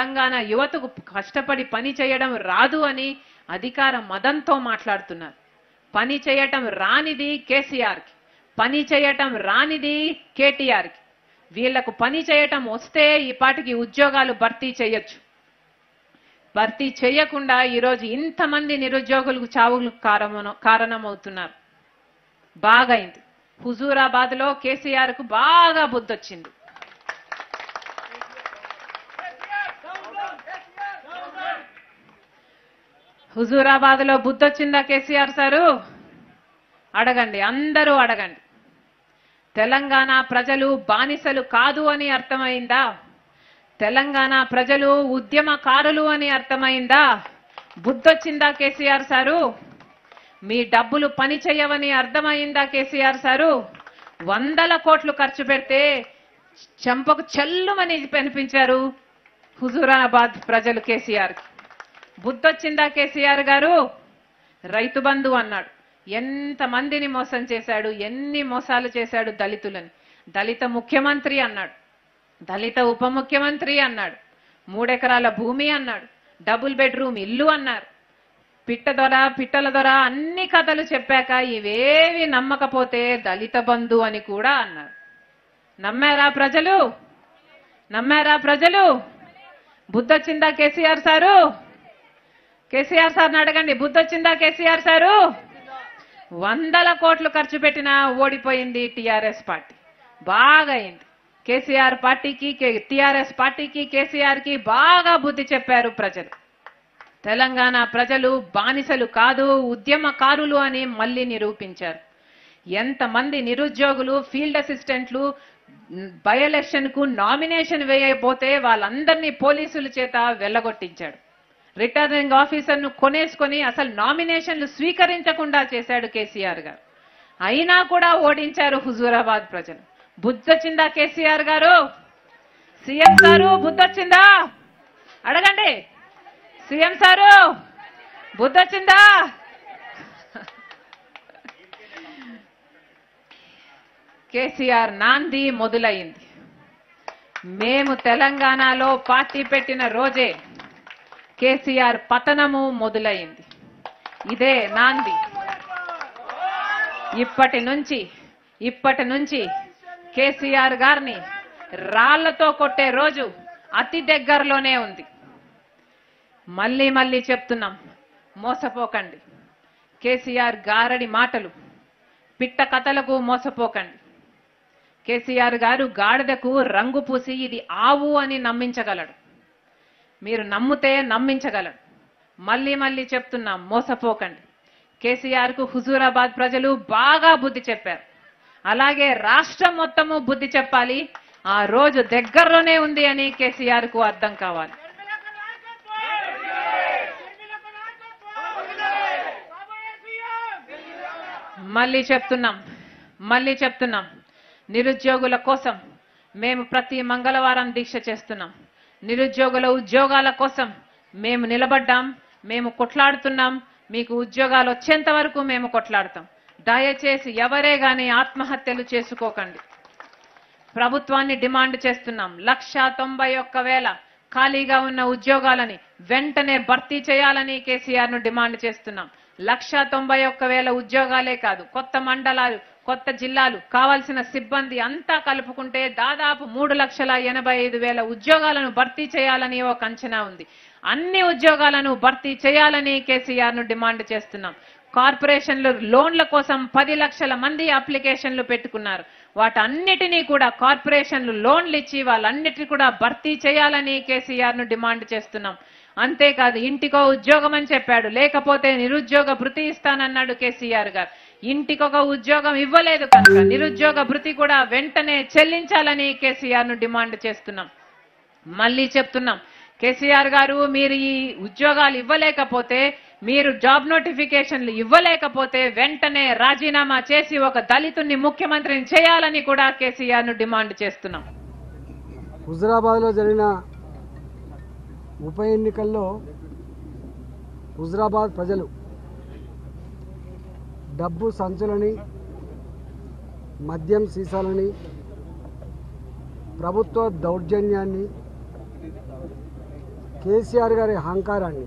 తెలంగాణ యువతకు కష్టపడి పని చేయడం రాదు అని అధికార మదంతో మాట్లాడుతున్నారు పని చేయటం రానిది కేసీఆర్కి పని చేయటం రానిది కేటీఆర్కి వీళ్లకు పని చేయటం వస్తే ఈ పాటికి ఉద్యోగాలు భర్తీ చేయొచ్చు భర్తీ చేయకుండా ఈరోజు ఇంతమంది నిరుద్యోగులకు చావులకు కారణమ- కారణమవుతున్నారు బాగైంది హుజూరాబాద్ లో కేసీఆర్ కు బాగా బుద్ధొచ్చింది హుజూరాబాద్ లో బుద్ధొచ్చిందా కేసీఆర్ సారు అడగండి అందరూ అడగండి తెలంగాణ ప్రజలు బానిసలు కాదు అని అర్థమైందా తెలంగాణ ప్రజలు ఉద్యమకారులు అని అర్థమైందా బుద్ధొచ్చిందా కేసీఆర్ సారు మీ డబ్బులు పని చేయవని అర్థమైందా కేసీఆర్ సారు వందల కోట్లు ఖర్చు పెడితే చెంపకు చెల్లుమని కనిపించారు హుజూరాబాద్ ప్రజలు కేసీఆర్ బుద్ధొచ్చిందా కేసీఆర్ గారు రైతు బంధు అన్నాడు ఎంత మందిని మోసం చేశాడు ఎన్ని మోసాలు చేశాడు దళితులని దళిత ముఖ్యమంత్రి అన్నాడు దళిత ఉప ముఖ్యమంత్రి అన్నాడు మూడెకరాల భూమి అన్నాడు డబుల్ బెడ్రూమ్ ఇల్లు అన్నారు పిట్ట దొర పిట్టల దొర అన్ని కథలు చెప్పాక ఇవేవి నమ్మకపోతే దళిత బంధు అని కూడా అన్నారు నమ్మారా ప్రజలు నమ్మారా ప్రజలు బుద్ధొచ్చిందా కేసీఆర్ సారు కేసీఆర్ సార్ని అడగండి బుద్ధొచ్చిందా కేసీఆర్ సారు వందల కోట్లు ఖర్చు పెట్టినా ఓడిపోయింది టిఆర్ఎస్ పార్టీ బాగా అయింది కేసీఆర్ పార్టీకి టిఆర్ఎస్ పార్టీకి కేసీఆర్ కి బాగా బుద్ధి చెప్పారు ప్రజలు తెలంగాణ ప్రజలు బానిసలు కాదు ఉద్యమకారులు అని మళ్ళీ నిరూపించారు ఎంతమంది నిరుద్యోగులు ఫీల్డ్ అసిస్టెంట్లు బై ఎలక్షన్ కు నామినేషన్ వేయకపోతే వాళ్ళందరినీ పోలీసుల చేత వెళ్ళగొట్టించాడు రిటర్నింగ్ ఆఫీసర్ను కొనేసుకొని అసలు నామినేషన్లు స్వీకరించకుండా చేశాడు కేసీఆర్ గారు అయినా కూడా ఓడించారు హుజూరాబాద్ ప్రజలు బుద్ధొచ్చిందా కేసీఆర్ గారు సీఎం సారు బుద్ధొచ్చిందా అడగండి సీఎం సారు బుద్ధొచ్చిందా కేసీఆర్ నాంది మొదలైంది మేము తెలంగాణలో పార్టీ పెట్టిన రోజే కేసీఆర్ పతనము మొదలైంది ఇదే నాంది ఇప్పటి నుంచి ఇప్పటి నుంచి కేసీఆర్ గారిని రాళ్లతో కొట్టే రోజు అతి దగ్గరలోనే ఉంది మళ్ళీ మళ్ళీ చెప్తున్నాం మోసపోకండి కేసీఆర్ గారడి మాటలు పిట్ట కథలకు మోసపోకండి కేసీఆర్ గారు గాడిదకు రంగు పూసి ఇది ఆవు అని నమ్మించగలడు మీరు నమ్మితే నమ్మించగలడు మళ్ళీ మళ్ళీ చెప్తున్నాం మోసపోకండి కేసీఆర్ కు హుజూరాబాద్ ప్రజలు బాగా బుద్ధి చెప్పారు అలాగే రాష్ట్రం మొత్తము బుద్ధి చెప్పాలి ఆ రోజు దగ్గరలోనే ఉంది అని కేసీఆర్ కు అర్థం కావాలి మళ్ళీ చెప్తున్నాం మళ్ళీ చెప్తున్నాం నిరుద్యోగుల కోసం మేము ప్రతి మంగళవారం దీక్ష చేస్తున్నాం నిరుద్యోగుల ఉద్యోగాల కోసం మేము నిలబడ్డాం మేము కొట్లాడుతున్నాం మీకు ఉద్యోగాలు వచ్చేంత వరకు మేము కొట్లాడతాం దయచేసి ఎవరే గాని ఆత్మహత్యలు చేసుకోకండి ప్రభుత్వాన్ని డిమాండ్ చేస్తున్నాం లక్ష తొంభై ఒక్క వేల ఖాళీగా ఉన్న ఉద్యోగాలని వెంటనే భర్తీ చేయాలని కేసీఆర్ ను డిమాండ్ చేస్తున్నాం లక్ష తొంభై ఒక్క వేల ఉద్యోగాలే కాదు కొత్త మండలాలు కొత్త జిల్లాలు కావాల్సిన సిబ్బంది అంతా కలుపుకుంటే దాదాపు మూడు లక్షల ఎనభై ఐదు వేల ఉద్యోగాలను భర్తీ చేయాలని ఒక అంచనా ఉంది అన్ని ఉద్యోగాలను భర్తీ చేయాలని కేసీఆర్ ను డిమాండ్ చేస్తున్నాం కార్పొరేషన్లు లోన్ల కోసం పది లక్షల మంది అప్లికేషన్లు పెట్టుకున్నారు వాటన్నిటినీ కూడా కార్పొరేషన్లు లోన్లు ఇచ్చి వాళ్ళన్నిటిని కూడా భర్తీ చేయాలని కేసీఆర్ ను డిమాండ్ చేస్తున్నాం అంతేకాదు ఇంటికో ఉద్యోగం అని చెప్పాడు లేకపోతే నిరుద్యోగ భృతి ఇస్తానన్నాడు కేసీఆర్ గారు ఇంటికొక ఉద్యోగం ఇవ్వలేదు కనుక నిరుద్యోగ భృతి కూడా వెంటనే చెల్లించాలని కేసీఆర్ ను డిమాండ్ చేస్తున్నాం మళ్ళీ చెప్తున్నాం కేసీఆర్ గారు మీరు ఈ ఉద్యోగాలు ఇవ్వలేకపోతే మీరు జాబ్ నోటిఫికేషన్లు ఇవ్వలేకపోతే వెంటనే రాజీనామా చేసి ఒక దళితుణ్ణి ముఖ్యమంత్రిని చేయాలని కూడా కేసీఆర్ ను డిమాండ్ చేస్తున్నాం హుజరాబాద్లో జరిగిన ఉప ఎన్నికల్లో హుజరాబాద్ ప్రజలు డబ్బు సంచులని మద్యం సీసాలని ప్రభుత్వ దౌర్జన్యాన్ని కేసీఆర్ గారి అహంకారాన్ని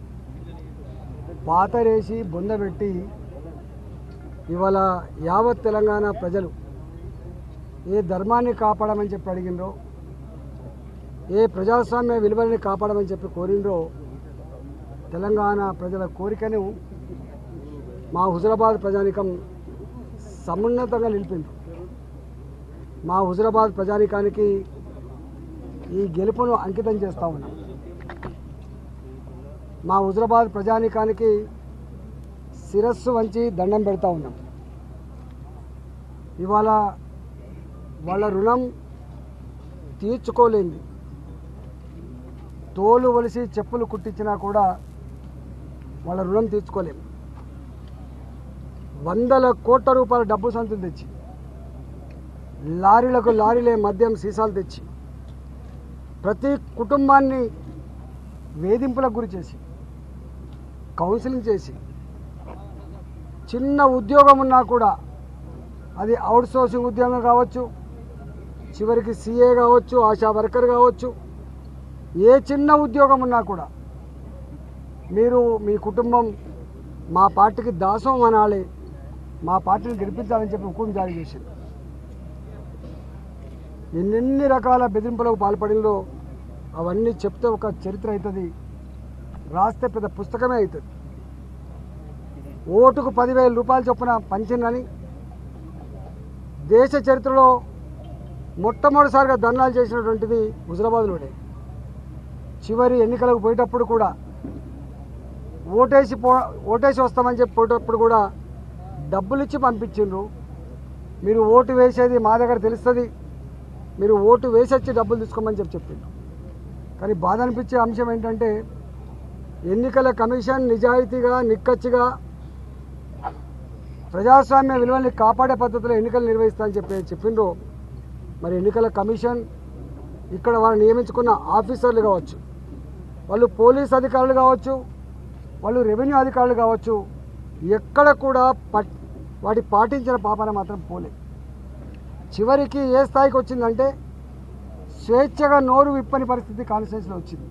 పాతరేసి బొందబెట్టి ఇవాళ యావత్ తెలంగాణ ప్రజలు ఏ ధర్మాన్ని కాపాడమని చెప్పి అడిగినరో ఏ ప్రజాస్వామ్య విలువల్ని కాపాడమని చెప్పి కోరినరో తెలంగాణ ప్రజల కోరికను మా హుజరాబాద్ ప్రజానికం సమున్నతంగా నిలిపింది మా హుజరాబాద్ ప్రజానికానికి ఈ గెలుపును అంకితం చేస్తూ ఉన్నాం మా హుజరాబాద్ ప్రజానికానికి శిరస్సు వంచి దండం పెడతా ఉన్నాం ఇవాళ వాళ్ళ రుణం తీర్చుకోలేంది తోలు వలిసి చెప్పులు కుట్టించినా కూడా వాళ్ళ రుణం తీర్చుకోలేము వందల కోట్ల రూపాయల డబ్బు సంతులు తెచ్చి లారీలకు లారీలే మద్యం సీసాలు తెచ్చి ప్రతి కుటుంబాన్ని వేధింపులకు గురి చేసి కౌన్సిలింగ్ చేసి చిన్న ఉద్యోగం ఉన్నా కూడా అది అవుట్ సోర్సింగ్ ఉద్యోగం కావచ్చు చివరికి సీఏ కావచ్చు ఆశా వర్కర్ కావచ్చు ఏ చిన్న ఉద్యోగం ఉన్నా కూడా మీరు మీ కుటుంబం మా పార్టీకి దాసం అనాలి మా పార్టీని గెలిపించాలని చెప్పి హుకుం జారీ చేసింది ఎన్నెన్ని రకాల బెదిరింపులకు పాల్పడిందో అవన్నీ చెప్తే ఒక చరిత్ర అవుతుంది రాస్తే పెద్ద పుస్తకమే అవుతుంది ఓటుకు పదివేల రూపాయలు చొప్పున పంచిందని దేశ చరిత్రలో మొట్టమొదటిసారిగా ధర్నాలు చేసినటువంటిది హుజరాబాద్లోనే చివరి ఎన్నికలకు పోయేటప్పుడు కూడా ఓటేసి పో ఓటేసి వస్తామని చెప్పి పోయేటప్పుడు కూడా డబ్బులు ఇచ్చి పంపించిండ్రు మీరు ఓటు వేసేది మా దగ్గర తెలుస్తుంది మీరు ఓటు వేసి వచ్చి డబ్బులు తీసుకోమని చెప్పి చెప్పిండ్రు కానీ బాధ అనిపించే అంశం ఏంటంటే ఎన్నికల కమిషన్ నిజాయితీగా నిక్కచ్చిగా ప్రజాస్వామ్య విలువల్ని కాపాడే పద్ధతిలో ఎన్నికలు నిర్వహిస్తామని చెప్పి చెప్పిండ్రు మరి ఎన్నికల కమిషన్ ఇక్కడ వాళ్ళు నియమించుకున్న ఆఫీసర్లు కావచ్చు వాళ్ళు పోలీస్ అధికారులు కావచ్చు వాళ్ళు రెవెన్యూ అధికారులు కావచ్చు ఎక్కడ కూడా పట్ వాటి పాటించిన పాపన మాత్రం పోలే చివరికి ఏ స్థాయికి వచ్చిందంటే స్వేచ్ఛగా నోరు విప్పని పరిస్థితి కాన్స్టిట్యూన్సీలో వచ్చింది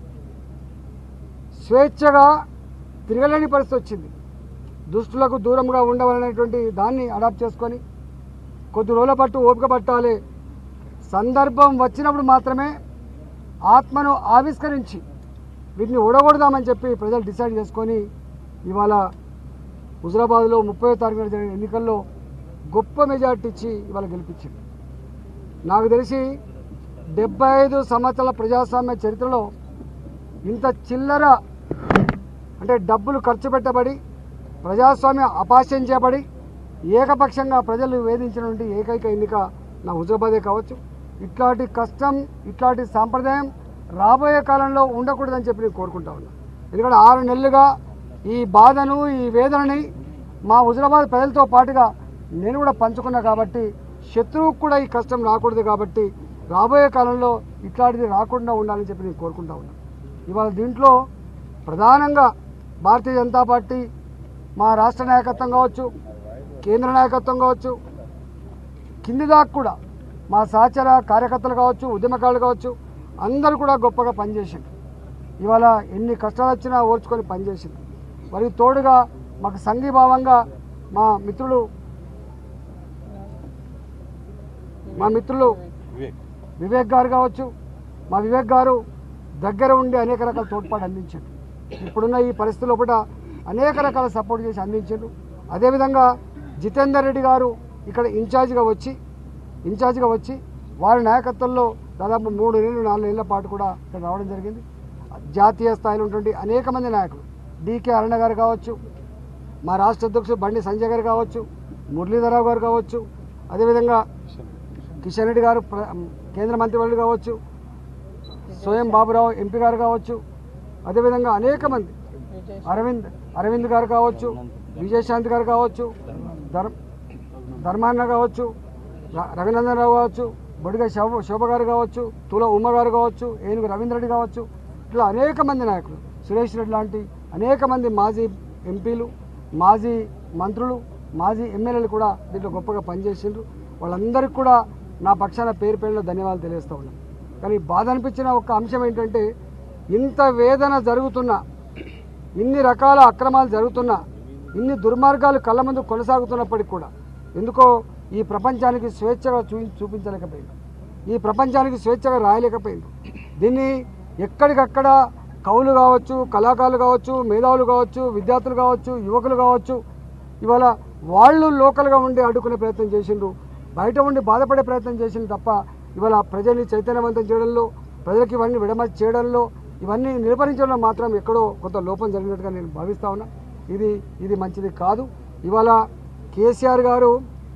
స్వేచ్ఛగా తిరగలేని పరిస్థితి వచ్చింది దుష్టులకు దూరంగా ఉండవాలనేటువంటి దాన్ని అడాప్ట్ చేసుకొని కొద్ది రోజుల పట్టు ఓపిక పట్టాలి సందర్భం వచ్చినప్పుడు మాత్రమే ఆత్మను ఆవిష్కరించి వీటిని ఓడగొడదామని చెప్పి ప్రజలు డిసైడ్ చేసుకొని ఇవాళ హుజరాబాద్లో ముప్పై తారీఖున జరిగిన ఎన్నికల్లో గొప్ప మెజార్టీ ఇచ్చి ఇవాళ గెలిపించింది నాకు తెలిసి డెబ్బై ఐదు సంవత్సరాల ప్రజాస్వామ్య చరిత్రలో ఇంత చిల్లర అంటే డబ్బులు ఖర్చు పెట్టబడి ప్రజాస్వామ్యం అపాస్యం చేయబడి ఏకపక్షంగా ప్రజలు వేధించినటువంటి ఏకైక ఎన్నిక నా హుజరాబాదే కావచ్చు ఇట్లాంటి కష్టం ఇట్లాంటి సాంప్రదాయం రాబోయే కాలంలో ఉండకూడదని చెప్పి నేను కోరుకుంటా ఉన్నా ఎందుకంటే ఆరు నెలలుగా ఈ బాధను ఈ వేదనని మా హుజరాబాద్ ప్రజలతో పాటుగా నేను కూడా పంచుకున్నా కాబట్టి శత్రువుకు కూడా ఈ కష్టం రాకూడదు కాబట్టి రాబోయే కాలంలో ఇట్లాంటిది రాకుండా ఉండాలని చెప్పి నేను కోరుకుంటా ఉన్నా ఇవాళ దీంట్లో ప్రధానంగా భారతీయ జనతా పార్టీ మా రాష్ట్ర నాయకత్వం కావచ్చు కేంద్ర నాయకత్వం కావచ్చు కింది దాకా కూడా మా సహచర కార్యకర్తలు కావచ్చు ఉద్యమకారులు కావచ్చు అందరూ కూడా గొప్పగా పనిచేసింది ఇవాళ ఎన్ని కష్టాలు వచ్చినా ఓర్చుకొని పనిచేసింది మరియు తోడుగా మాకు సంఘీభావంగా మా మిత్రులు మా మిత్రులు వివేక్ గారు కావచ్చు మా వివేక్ గారు దగ్గర ఉండి అనేక రకాల తోడ్పాటు అందించారు ఇప్పుడున్న ఈ పరిస్థితుల్లో కూడా అనేక రకాల సపోర్ట్ చేసి అందించారు అదేవిధంగా జితేందర్ రెడ్డి గారు ఇక్కడ ఇన్ఛార్జిగా వచ్చి ఇన్ఛార్జిగా వచ్చి వారి నాయకత్వంలో దాదాపు మూడు నెలలు నాలుగు నెలల పాటు కూడా ఇక్కడ రావడం జరిగింది జాతీయ స్థాయిలో ఉన్నటువంటి అనేక మంది నాయకులు డికే అరుణ గారు కావచ్చు మా రాష్ట్ర అధ్యక్షుడు బండి సంజయ్ గారు కావచ్చు మురళీధరరావు గారు కావచ్చు అదేవిధంగా కిషన్ రెడ్డి గారు ప్ర- కేంద్ర మంత్రివర్యులు కావచ్చు స్వయం బాబురావు ఎంపీ గారు కావచ్చు అదేవిధంగా అనేక మంది అరవింద్ అరవింద్ గారు కావచ్చు విజయశాంతి గారు కావచ్చు ధర్ ధర్మాన్న కావచ్చు ర- రఘునందన్ రావు కావచ్చు బొడిగ శోభ శోభ గారు కావచ్చు తుల ఉమ్మ గారు కావచ్చు ఏనుగు రవీంద్ర రెడ్డి కావచ్చు ఇట్లా అనేక మంది నాయకులు సురేష్ రెడ్డి లాంటి అనేక మంది మాజీ ఎంపీలు మాజీ మంత్రులు మాజీ ఎమ్మెల్యేలు కూడా దీంట్లో గొప్పగా పనిచేసిండ్రు వాళ్ళందరికీ కూడా నా పక్షాన పేరు పేరులో ధన్యవాదాలు తెలియజేస్తూ ఉన్నాను కానీ బాధ అనిపించిన ఒక అంశం ఏంటంటే ఇంత వేదన జరుగుతున్నా ఇన్ని రకాల అక్రమాలు జరుగుతున్నా ఇన్ని దుర్మార్గాలు కళ్ళ ముందు కొనసాగుతున్నప్పటికీ కూడా ఎందుకో ఈ ప్రపంచానికి స్వేచ్ఛగా చూ చూపించలేకపోయింది ఈ ప్రపంచానికి స్వేచ్ఛగా రాయలేకపోయింది దీన్ని ఎక్కడికక్కడ కవులు కావచ్చు కళాకారులు కావచ్చు మేధావులు కావచ్చు విద్యార్థులు కావచ్చు యువకులు కావచ్చు ఇవాళ వాళ్ళు లోకల్గా ఉండి అడ్డుకునే ప్రయత్నం చేసిండ్రు బయట ఉండి బాధపడే ప్రయత్నం చేసింది తప్ప ఇవాళ ప్రజల్ని చైతన్యవంతం చేయడంలో ప్రజలకు ఇవన్నీ విడమర్చి చేయడంలో ఇవన్నీ నిర్వహించడంలో మాత్రం ఎక్కడో కొంత లోపం జరిగినట్టుగా నేను భావిస్తా ఉన్నా ఇది ఇది మంచిది కాదు ఇవాళ కేసీఆర్ గారు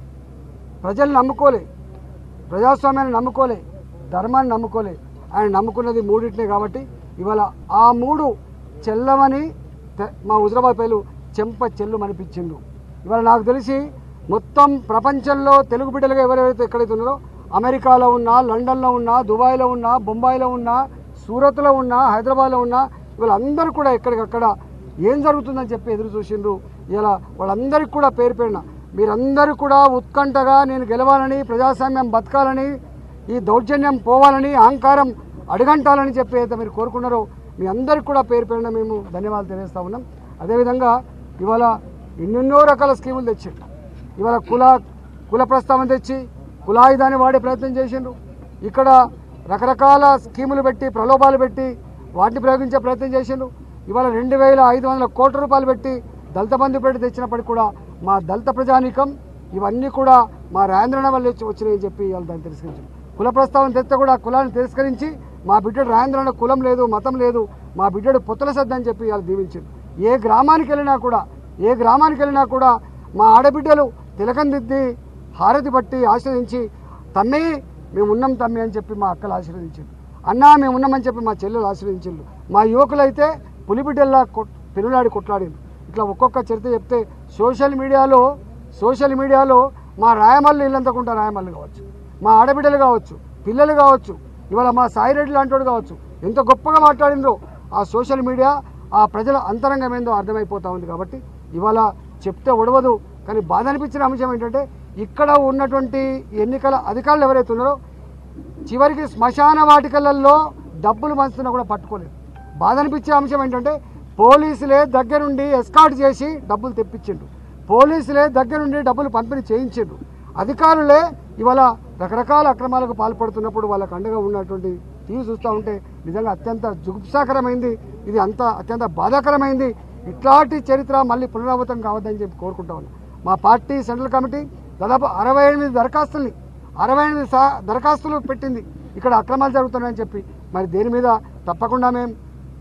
ప్రజల్ని నమ్ముకోలే ప్రజాస్వామ్యాన్ని నమ్ముకోలే ధర్మాన్ని నమ్ముకోలే ఆయన నమ్ముకున్నది మూడింటినే కాబట్టి ఇవాళ ఆ మూడు చెల్లమని తె- మా హుజరాబాద్ పేలు చెంప చెల్లు అనిపించిండు ఇవాళ నాకు తెలిసి మొత్తం ప్రపంచంలో తెలుగు బిడ్డలుగా ఎవరెవరైతే ఎక్కడైతే ఉన్నారో అమెరికాలో ఉన్నా లండన్లో ఉన్నా దుబాయ్లో ఉన్నా బొంబాయిలో ఉన్నా సూరత్లో ఉన్నా హైదరాబాద్లో ఉన్నా ఇవాళ అందరూ కూడా ఎక్కడికక్కడ ఏం జరుగుతుందని చెప్పి ఎదురు చూసిండ్రు ఇలా వాళ్ళందరికీ కూడా పేరు పేరున మీరందరూ కూడా ఉత్కంఠగా నేను గెలవాలని ప్రజాస్వామ్యం బతకాలని ఈ దౌర్జన్యం పోవాలని అహంకారం అడగంటాలని చెప్పి అయితే మీరు కోరుకున్నారో మీ అందరికి కూడా పేరు పేరున మేము ధన్యవాదాలు తెలియజేస్తా ఉన్నాం అదేవిధంగా ఇవాళ ఎన్నెన్నో రకాల స్కీములు తెచ్చిండ్రు ఇవాళ కుల కుల ప్రస్తావన తెచ్చి కులాయుధాన్ని వాడే ప్రయత్నం చేసిండ్రు ఇక్కడ రకరకాల స్కీములు పెట్టి ప్రలోభాలు పెట్టి వాటిని ప్రయోగించే ప్రయత్నం చేసిండ్రు ఇవాళ రెండు వేల ఐదు వందల కోట్ల రూపాయలు పెట్టి దళిత బంధు పెట్టి తెచ్చినప్పటికి కూడా మా దళిత ప్రజానీకం ఇవన్నీ కూడా మా రాజేంద్రన వల్ల వచ్చి- వచ్చినాయని చెప్పి ఇవాళ దాన్ని తిరస్కరించారు కుల ప్రస్తావన తెస్తే కూడా ఆ కులాన్ని తిరస్కరించి మా బిడ్డడు రాజేంద్రన కులం లేదు మతం లేదు మా బిడ్డడు పొత్తుల సద్ద అని చెప్పి ఇవాళ దీవించారు ఏ గ్రామానికి వెళ్ళినా కూడా ఏ గ్రామానికి వెళ్ళినా కూడా మా ఆడబిడ్డలు తిలకం దిద్ది హారతి పట్టి ఆశ్రయించి తమ్మి మేము ఉన్నాం తమ్మి అని చెప్పి మా అక్కలు ఆశీర్వదించారు అన్నా మేము ఉన్నామని చెప్పి మా చెల్లెలు ఆశీర్వదించారు మా యువకులైతే పులిబిడ్డల్లా కొట్ పెనులాడి కొట్లాడింది ఇట్లా ఒక్కొక్క చరిత్ర చెప్తే సోషల్ మీడియాలో సోషల్ మీడియాలో మా రాయమల్లు ఇల్లంతకుంటా రాయమల్లు కావచ్చు మా ఆడబిడ్డలు కావచ్చు పిల్లలు కావచ్చు ఇవాళ మా సాయిరెడ్డి లాంటి కావచ్చు ఎంత గొప్పగా మాట్లాడిందో ఆ సోషల్ మీడియా ఆ ప్రజల అంతరంగం ఏందో అర్థమైపోతా ఉంది కాబట్టి ఇవాళ చెప్తే ఉడవదు కానీ బాధ అనిపించిన అంశం ఏంటంటే ఇక్కడ ఉన్నటువంటి ఎన్నికల అధికారులు ఎవరైతే ఉన్నారో చివరికి శ్మశాన వాటికలలో డబ్బులు పంచుతున్నా కూడా పట్టుకోలేదు బాధ అనిపించే అంశం ఏంటంటే పోలీసులే దగ్గరుండి ఎస్కాట్ చేసి డబ్బులు తెప్పించిండ్రు పోలీసులే దగ్గరుండి డబ్బులు పంపిణీ చేయించిండ్రు అధికారులే ఇవాళ రకరకాల అక్రమాలకు పాల్పడుతున్నప్పుడు వాళ్ళకు అండగా ఉన్నటువంటి తీరు చూస్తూ ఉంటే నిజంగా అత్యంత జుగుప్సాకరమైంది ఇది అంత అత్యంత బాధాకరమైంది ఇట్లాంటి చరిత్ర మళ్ళీ పునరావృతం కావద్దని చెప్పి కోరుకుంటా ఉన్నాం మా పార్టీ సెంట్రల్ కమిటీ దాదాపు అరవై ఎనిమిది దరఖాస్తుల్ని అరవై ఎనిమిది సా దరఖాస్తులు పెట్టింది ఇక్కడ అక్రమాలు జరుగుతున్నాయని చెప్పి మరి దేని మీద తప్పకుండా మేము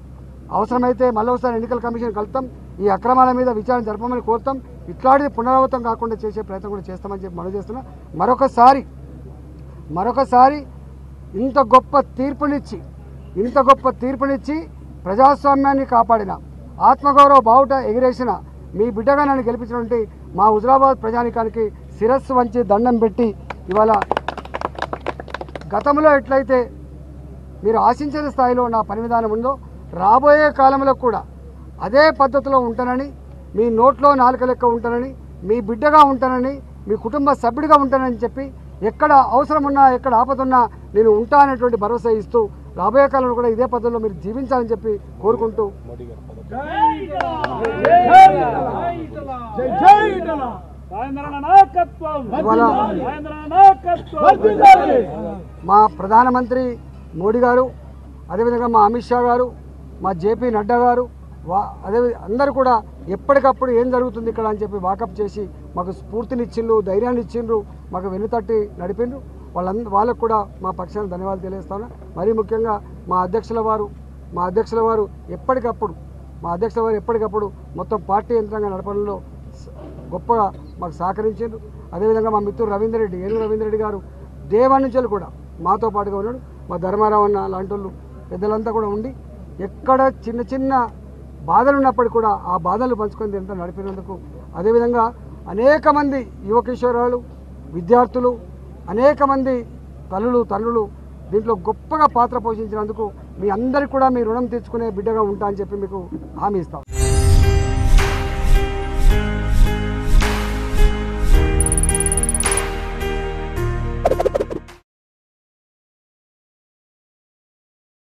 అవసరమైతే మళ్ళీ ఒకసారి ఎన్నికల కమిషన్ కలుస్తాం ఈ అక్రమాల మీద విచారణ జరపమని కోరుతాం ఇట్లాంటిది పునరావృతం కాకుండా చేసే ప్రయత్నం కూడా చేస్తామని చెప్పి మనం చేస్తున్నా మరొకసారి మరొకసారి ఇంత గొప్ప తీర్పునిచ్చి ఇంత గొప్ప తీర్పునిచ్చి ప్రజాస్వామ్యాన్ని కాపాడిన ఆత్మగౌరవ బావుట ఎగిరేసిన మీ బిడ్డగా నన్ను గెలిపించినటువంటి మా హుజరాబాద్ ప్రజానికానికి శిరస్సు వంచి దండం పెట్టి ఇవాళ గతంలో ఎట్లయితే మీరు ఆశించిన స్థాయిలో నా పని విధానం ఉందో రాబోయే కాలంలో కూడా అదే పద్ధతిలో ఉంటానని మీ నోట్లో నాలుక లెక్క ఉంటానని మీ బిడ్డగా ఉంటానని మీ కుటుంబ సభ్యుడిగా ఉంటానని చెప్పి ఎక్కడ అవసరం ఉన్నా ఎక్కడ ఆపదున్నా నేను ఉంటా అనేటువంటి భరోసా ఇస్తూ రాబోయే కాలంలో కూడా ఇదే పద్ధతిలో మీరు జీవించాలని చెప్పి కోరుకుంటూ ఇవాళ మా ప్రధానమంత్రి మోడీ గారు అదేవిధంగా మా అమిత్ షా గారు మా జేపీ నడ్డా గారు వా అదే అందరూ కూడా ఎప్పటికప్పుడు ఏం జరుగుతుంది ఇక్కడ అని చెప్పి వాకప్ చేసి మాకు స్ఫూర్తినిచ్చిండ్రు ధైర్యాన్ని ఇచ్చిండ్రు మాకు వెన్నుతట్టి నడిపిండ్రు వాళ్ళంద వాళ్ళకు కూడా మా పక్షాన ధన్యవాదాలు తెలియజేస్తాను మరీ ముఖ్యంగా మా అధ్యక్షుల వారు మా అధ్యక్షుల వారు ఎప్పటికప్పుడు మా అధ్యక్షుల వారు ఎప్పటికప్పుడు మొత్తం పార్టీ యంత్రాంగం నడపడంలో స- గొప్పగా మాకు సహకరించారు అదేవిధంగా మా మిత్రుడు రవీందర్ రెడ్డి ఏనుగు రవీందర్ రెడ్డి గారు దేవాన్ని నుంచి కూడా మాతో పాటుగా ఉన్నాడు మా ధర్మారావు అన్న లాంటి వాళ్ళు పెద్దలంతా కూడా ఉండి ఎక్కడ చిన్న చిన్న బాధలు ఉన్నప్పటికీ కూడా ఆ బాధలు పంచుకొని దీంతో నడిపినందుకు అదేవిధంగా అనేక మంది యువ కిషోరాలు విద్యార్థులు అనేక మంది తల్లులు తండ్రులు దీంట్లో గొప్పగా పాత్ర పోషించినందుకు మీ అందరికీ కూడా మీ రుణం తీర్చుకునే బిడ్డగా ఉంటా అని చెప్పి మీకు హామీ ఇస్తాం